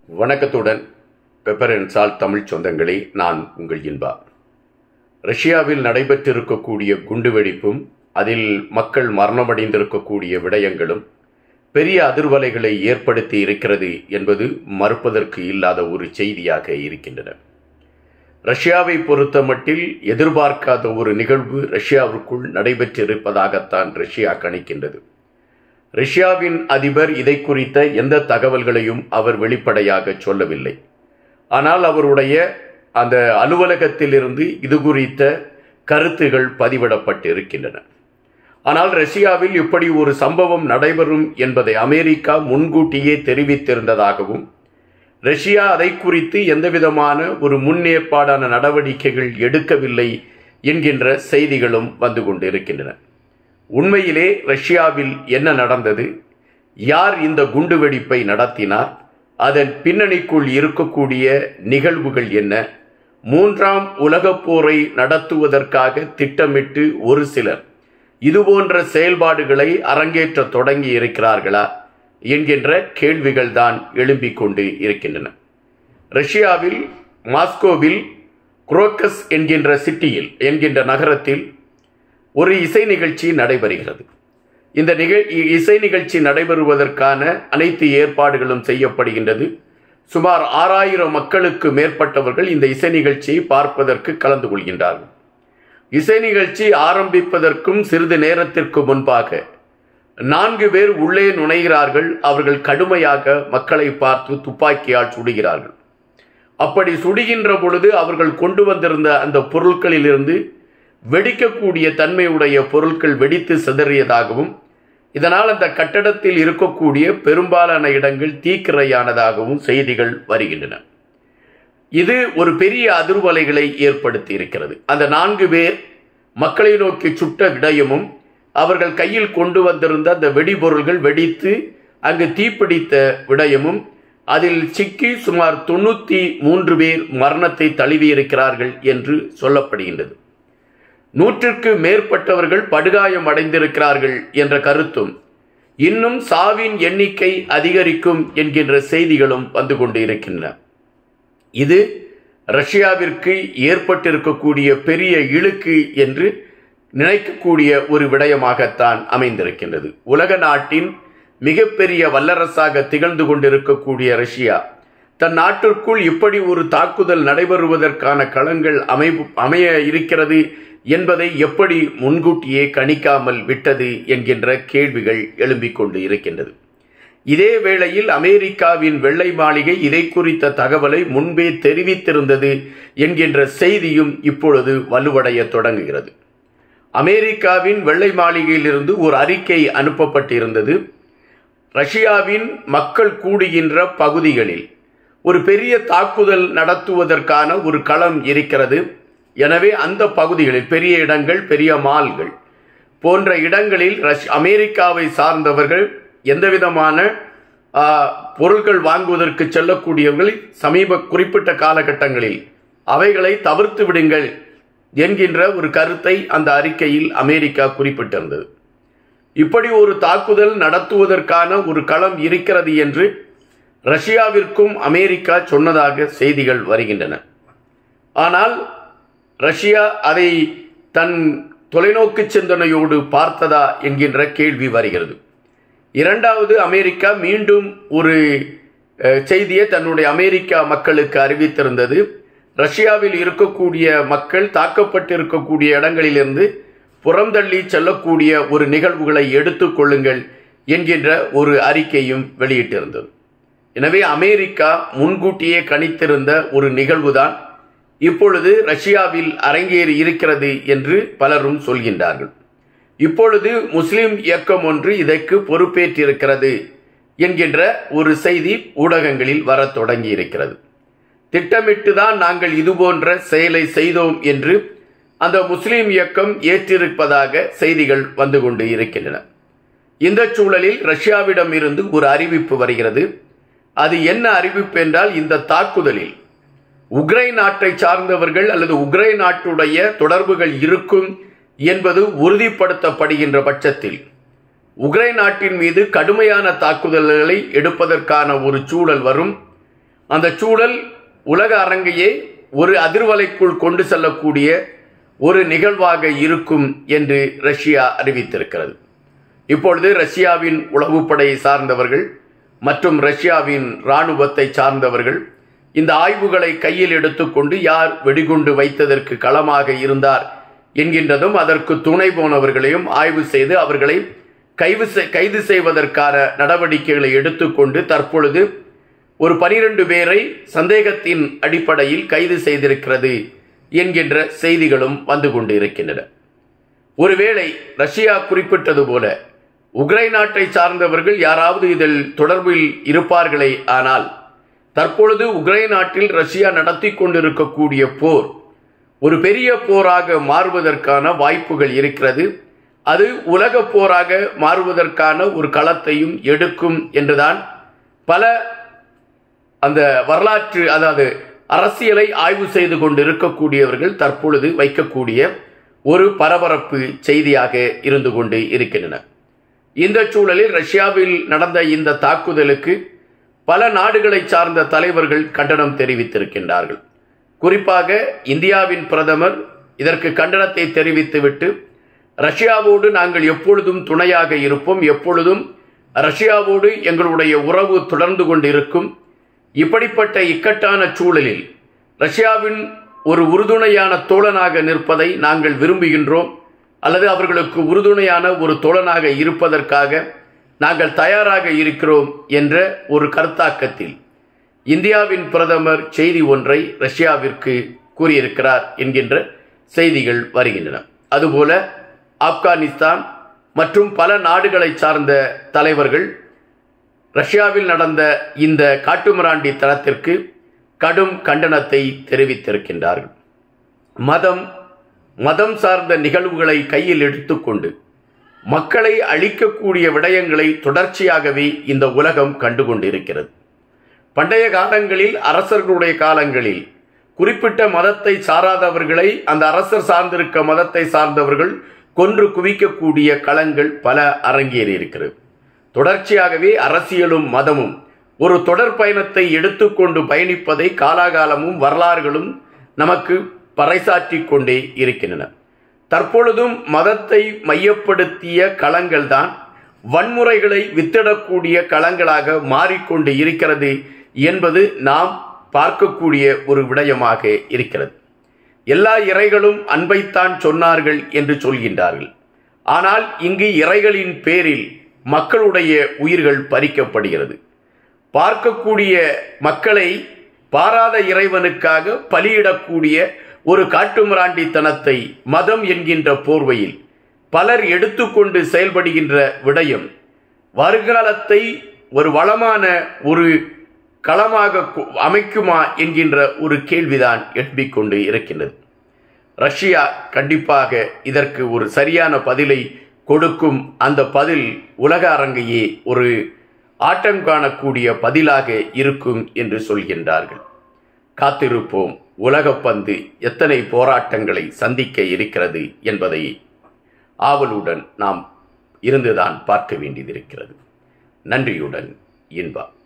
வணக்கத்துடன் pepper and salt Tamil சொந்தங்களே நான் உங்கள் இன்பா ரஷ்யாவில் நடைபெற்றிருக்கக்கூடிய குண்டுவெடிப்பும் அதில் மக்கள் மரணமடைந்திருக்கக்கூடிய விடயங்களும் பெரிய அதிர்வலைகளை ஏற்படுத்தி இருக்கிறது என்பது மறுப்பதற்கு இல்லாத ஒரு செய்தியாக இருக்கின்றன ரஷ்யாவை பொறுத்த மட்டில் எதிர்பார்க்காத ஒரு நிகழ்வு ரஷ்யாவிற்குள் நடைபெற்றிருப்பதாகத்தான் ரஷ்யா கணிக்கின்றது ரஷ்யாவின் அதிபர் இதை குறித்த எந்த தகவல்களையும் அவர் வெளிப்படையாக சொல்லவில்லை ஆனால் அவருடைய அந்த அலுவலகத்திலிருந்து இது குறித்த கருத்துகள் பதிவிடப்பட்டு இருக்கின்றன ஆனால் ரஷ்யாவில் இப்படி ஒரு சம்பவம் நடைபெறும் என்பதை அமெரிக்கா முன்கூட்டியே தெரிவித்திருந்ததாகவும் ரஷ்யா அதை குறித்து எந்தவிதமான ஒரு முன்னேற்பாடான நடவடிக்கைகள் எடுக்கவில்லை என்கின்ற செய்திகளும் வந்து கொண்டிருக்கின்றன உண்மையிலே ரஷ்யாவில் என்ன நடந்தது யார் இந்த குண்டுவெடிப்பை நடத்தினார் அதன் பின்னணிக்குள் இருக்கக்கூடிய நிகழ்வுகள் என்ன மூன்றாம் உலகப் போரை நடத்துவதற்காக திட்டமிட்டு ஒரு சிலர் இதுபோன்ற செயல்பாடுகளை அரங்கேற்ற தொடங்கி இருக்கிறார்களா என்கின்ற கேள்விகள் தான் எழும்பிக் கொண்டு இருக்கின்றன ரஷ்யாவில் மாஸ்கோவில் குரோக்கஸ் என்கின்ற சிட்டியில் என்கின்ற நகரத்தில் ஒரு இசை நிகழ்ச்சி நடைபெறுகிறது இந்த நிகழ் இசை நிகழ்ச்சி நடைபெறுவதற்கான அனைத்து ஏற்பாடுகளும் செய்யப்படுகின்றது சுமார் ஆறாயிரம் மக்களுக்கு மேற்பட்டவர்கள் இந்த இசை நிகழ்ச்சியை பார்ப்பதற்கு கலந்து கொள்கின்றார்கள் இசை நிகழ்ச்சி ஆரம்பிப்பதற்கும் சிறிது நேரத்திற்கு முன்பாக நான்கு பேர் உள்ளே நுழைகிறார்கள் அவர்கள் கடுமையாக மக்களை பார்த்து துப்பாக்கியால் சுடுகிறார்கள் அப்படி சுடுகின்ற பொழுது அவர்கள் கொண்டு வந்திருந்த அந்த பொருட்களிலிருந்து வெடிக்கக்கூடிய தன்மையுடைய பொருட்கள் வெடித்து சிதறியதாகவும் இதனால் அந்த கட்டடத்தில் இருக்கக்கூடிய பெரும்பாலான இடங்கள் தீக்கிரையானதாகவும் செய்திகள் வருகின்றன இது ஒரு பெரிய அதிர்வலைகளை ஏற்படுத்தி இருக்கிறது அந்த நான்கு பேர் மக்களை நோக்கி சுட்ட விடயமும் அவர்கள் கையில் கொண்டு வந்திருந்த அந்த வெடிபொருள்கள் வெடித்து அங்கு தீப்பிடித்த விடயமும் அதில் சிக்கி சுமார் தொண்ணூற்றி மூன்று பேர் மரணத்தை தழுவியிருக்கிறார்கள் என்று சொல்லப்படுகின்றது நூற்றுக்கு மேற்பட்டவர்கள் படுகாயம் அடைந்திருக்கிறார்கள் என்ற கருத்தும் இன்னும் சாவின் எண்ணிக்கை அதிகரிக்கும் என்கின்ற செய்திகளும் வந்து கொண்டு இருக்கின்றன இது ரஷ்யாவிற்கு ஏற்பட்டிருக்கக்கூடிய பெரிய இழுக்கு என்று நினைக்கக்கூடிய ஒரு விடயமாகத்தான் அமைந்திருக்கின்றது உலக நாட்டின் மிகப்பெரிய வல்லரசாக திகழ்ந்து கொண்டிருக்கக்கூடிய ரஷ்யா தன் நாட்டிற்குள் இப்படி ஒரு தாக்குதல் நடைபெறுவதற்கான களங்கள் அமைப்பு அமைய இருக்கிறது என்பதை எப்படி முன்கூட்டியே கணிக்காமல் விட்டது என்கின்ற கேள்விகள் எழும்பிக் கொண்டு இருக்கின்றது இதே வேளையில் அமெரிக்காவின் வெள்ளை மாளிகை இதை குறித்த தகவலை முன்பே தெரிவித்திருந்தது என்கின்ற செய்தியும் இப்பொழுது வலுவடைய தொடங்குகிறது அமெரிக்காவின் வெள்ளை மாளிகையிலிருந்து ஒரு அறிக்கை அனுப்பப்பட்டிருந்தது ரஷ்யாவின் மக்கள் கூடுகின்ற பகுதிகளில் ஒரு பெரிய தாக்குதல் நடத்துவதற்கான ஒரு களம் இருக்கிறது எனவே அந்த பகுதிகளில் பெரிய இடங்கள் பெரிய மால்கள் போன்ற இடங்களில் ரஷ் அமெரிக்காவை சார்ந்தவர்கள் எந்தவிதமான பொருட்கள் வாங்குவதற்கு செல்லக்கூடியவர்கள் சமீப குறிப்பிட்ட காலகட்டங்களில் அவைகளை தவிர்த்து விடுங்கள் என்கின்ற ஒரு கருத்தை அந்த அறிக்கையில் அமெரிக்கா குறிப்பிட்டிருந்தது இப்படி ஒரு தாக்குதல் நடத்துவதற்கான ஒரு களம் இருக்கிறது என்று ரஷ்யாவிற்கும் அமெரிக்கா சொன்னதாக செய்திகள் வருகின்றன ஆனால் ரஷ்யா அதை தன் தொலைநோக்கு சிந்தனையோடு பார்த்ததா என்கின்ற கேள்வி வருகிறது இரண்டாவது அமெரிக்கா மீண்டும் ஒரு செய்தியை தன்னுடைய அமெரிக்கா மக்களுக்கு அறிவித்திருந்தது ரஷ்யாவில் இருக்கக்கூடிய மக்கள் தாக்கப்பட்டிருக்கக்கூடிய இடங்களிலிருந்து புறந்தள்ளி செல்லக்கூடிய ஒரு நிகழ்வுகளை எடுத்துக்கொள்ளுங்கள் என்கின்ற ஒரு அறிக்கையும் வெளியிட்டிருந்தது எனவே அமெரிக்கா முன்கூட்டியே கணித்திருந்த ஒரு நிகழ்வுதான் இப்பொழுது ரஷ்யாவில் அரங்கேறி இருக்கிறது என்று பலரும் சொல்கின்றார்கள் இப்பொழுது முஸ்லிம் இயக்கம் ஒன்று இதற்கு பொறுப்பேற்றிருக்கிறது என்கின்ற ஒரு செய்தி ஊடகங்களில் வரத் தொடங்கி இருக்கிறது திட்டமிட்டு தான் நாங்கள் இதுபோன்ற செயலை செய்தோம் என்று அந்த முஸ்லிம் இயக்கம் ஏற்றிருப்பதாக செய்திகள் வந்து கொண்டு இருக்கின்றன இந்த சூழலில் ரஷ்யாவிடம் இருந்து ஒரு அறிவிப்பு வருகிறது அது என்ன அறிவிப்பு என்றால் இந்த தாக்குதலில் உக்ரைன் நாட்டை சார்ந்தவர்கள் அல்லது உக்ரைன் நாட்டுடைய தொடர்புகள் இருக்கும் என்பது உறுதிப்படுத்தப்படுகின்ற பட்சத்தில் உக்ரைன் நாட்டின் மீது கடுமையான தாக்குதல்களை எடுப்பதற்கான ஒரு சூழல் வரும் அந்த சூழல் உலக அரங்கையே ஒரு அதிர்வலைக்குள் கொண்டு செல்லக்கூடிய ஒரு நிகழ்வாக இருக்கும் என்று ரஷ்யா அறிவித்திருக்கிறது இப்பொழுது ரஷ்யாவின் உளவுப்படையை சார்ந்தவர்கள் மற்றும் ரஷ்யாவின் இராணுவத்தை சார்ந்தவர்கள் இந்த ஆய்வுகளை கையில் எடுத்துக்கொண்டு யார் வெடிகுண்டு வைத்ததற்கு களமாக இருந்தார் என்கின்றதும் அதற்கு துணை போனவர்களையும் ஆய்வு செய்து அவர்களை கைது கைது செய்வதற்கான நடவடிக்கைகளை எடுத்துக்கொண்டு தற்பொழுது ஒரு பனிரெண்டு பேரை சந்தேகத்தின் அடிப்படையில் கைது செய்திருக்கிறது என்கின்ற செய்திகளும் வந்து கொண்டு இருக்கின்றன ஒருவேளை ரஷ்யா குறிப்பிட்டது போல உக்ரைன் நாட்டை சார்ந்தவர்கள் யாராவது இதில் தொடர்பில் இருப்பார்களே ஆனால் தற்பொழுது உக்ரைன் நாட்டில் ரஷ்யா நடத்தி கொண்டிருக்கக்கூடிய போர் ஒரு பெரிய போராக மாறுவதற்கான வாய்ப்புகள் இருக்கிறது அது உலக போராக மாறுவதற்கான ஒரு களத்தையும் எடுக்கும் என்றுதான் பல அந்த வரலாற்று அதாவது அரசியலை ஆய்வு செய்து கொண்டிருக்கக்கூடியவர்கள் தற்பொழுது வைக்கக்கூடிய ஒரு பரபரப்பு செய்தியாக இருந்து கொண்டு இருக்கின்றன இந்த சூழலில் ரஷ்யாவில் நடந்த இந்த தாக்குதலுக்கு பல நாடுகளை சார்ந்த தலைவர்கள் கண்டனம் தெரிவித்திருக்கின்றார்கள் குறிப்பாக இந்தியாவின் பிரதமர் இதற்கு கண்டனத்தை தெரிவித்துவிட்டு ரஷ்யாவோடு நாங்கள் எப்பொழுதும் துணையாக இருப்போம் எப்பொழுதும் ரஷ்யாவோடு எங்களுடைய உறவு தொடர்ந்து கொண்டிருக்கும் இப்படிப்பட்ட இக்கட்டான சூழலில் ரஷ்யாவின் ஒரு உறுதுணையான தோழனாக நிற்பதை நாங்கள் விரும்புகின்றோம் அல்லது அவர்களுக்கு உறுதுணையான ஒரு தோழனாக இருப்பதற்காக நாங்கள் தயாராக இருக்கிறோம் என்ற ஒரு கருத்தாக்கத்தில் இந்தியாவின் பிரதமர் செய்தி ஒன்றை ரஷ்யாவிற்கு கூறியிருக்கிறார் என்கின்ற செய்திகள் வருகின்றன அதுபோல ஆப்கானிஸ்தான் மற்றும் பல நாடுகளை சார்ந்த தலைவர்கள் ரஷ்யாவில் நடந்த இந்த காட்டுமிராண்டி தளத்திற்கு கடும் கண்டனத்தை தெரிவித்திருக்கின்றார்கள் மதம் மதம் சார்ந்த நிகழ்வுகளை கையில் எடுத்துக்கொண்டு மக்களை அழிக்கக்கூடிய விடயங்களை தொடர்ச்சியாகவே இந்த உலகம் கண்டுகொண்டிருக்கிறது பண்டைய காலங்களில் அரசர்களுடைய காலங்களில் குறிப்பிட்ட மதத்தை சாராதவர்களை அந்த அரசர் சார்ந்திருக்க மதத்தை சார்ந்தவர்கள் கொன்று குவிக்கக்கூடிய களங்கள் பல அரங்கேறி இருக்கிறது தொடர்ச்சியாகவே அரசியலும் மதமும் ஒரு தொடர் பயணத்தை எடுத்துக்கொண்டு பயணிப்பதை காலாகாலமும் வரலாறுகளும் நமக்கு பறைசாற்றி கொண்டே இருக்கின்றன தற்பொழுதும் மதத்தை மையப்படுத்திய களங்கள்தான் வன்முறைகளை வித்திடக்கூடிய களங்களாக மாறிக்கொண்டு இருக்கிறது என்பது நாம் பார்க்கக்கூடிய ஒரு விடயமாக இருக்கிறது எல்லா இறைகளும் அன்பைத்தான் சொன்னார்கள் என்று சொல்கின்றார்கள் ஆனால் இங்கு இறைகளின் பேரில் மக்களுடைய உயிர்கள் பறிக்கப்படுகிறது பார்க்கக்கூடிய மக்களை பாராத இறைவனுக்காக பலியிடக்கூடிய ஒரு காட்டுமிராண்டித்தனத்தை மதம் என்கின்ற போர்வையில் பலர் எடுத்துக்கொண்டு செயல்படுகின்ற விடயம் வருங்காலத்தை ஒரு வளமான ஒரு களமாக அமைக்குமா என்கின்ற ஒரு கேள்விதான் எழுப்பிக்கொண்டு இருக்கின்றது ரஷ்யா கண்டிப்பாக இதற்கு ஒரு சரியான பதிலை கொடுக்கும் அந்த பதில் உலக அரங்கையே ஒரு ஆட்டம் காணக்கூடிய பதிலாக இருக்கும் என்று சொல்கின்றார்கள் காத்திருப்போம் உலகப்பந்து எத்தனை போராட்டங்களை சந்திக்க இருக்கிறது என்பதை ஆவலுடன் நாம் இருந்துதான் பார்க்க வேண்டியதிருக்கிறது நன்றியுடன் இன்பா